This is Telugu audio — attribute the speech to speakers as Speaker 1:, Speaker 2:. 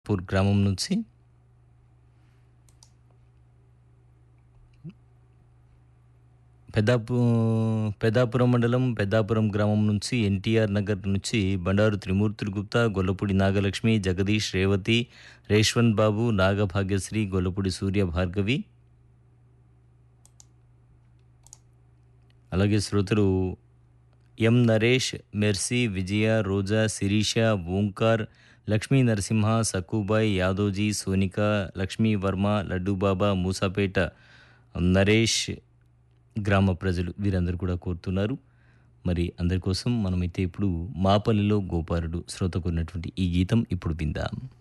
Speaker 1: పూర్ గ్రామం నుంచి పెద్దాపు పెద్దాపురం మండలం పెద్దాపురం గ్రామం నుంచి ఎన్టీఆర్ నగర్ నుంచి బండారు త్రిమూర్తులు గుప్తా గొల్లపూడి నాగలక్ష్మి జగదీష్ రేవతి రేష్వన్ బాబు నాగభాగ్యశ్రీ గొల్లపూడి సూర్య భార్గవి అలాగే శ్రోతలు ఎం నరేష్ మెర్సీ విజయ రోజా శిరీష ఓంకార్ లక్ష్మీ నరసింహ సక్కుబాయ్ యాదోజీ సోనిక లక్ష్మీ వర్మ లడ్డూబాబా మూసాపేట నరేష్ గ్రామ ప్రజలు వీరందరూ కూడా కోరుతున్నారు మరి అందరి కోసం మనమైతే ఇప్పుడు మాపల్లిలో గోపాలుడు శ్రోతకున్నటువంటి ఈ గీతం ఇప్పుడు విందాం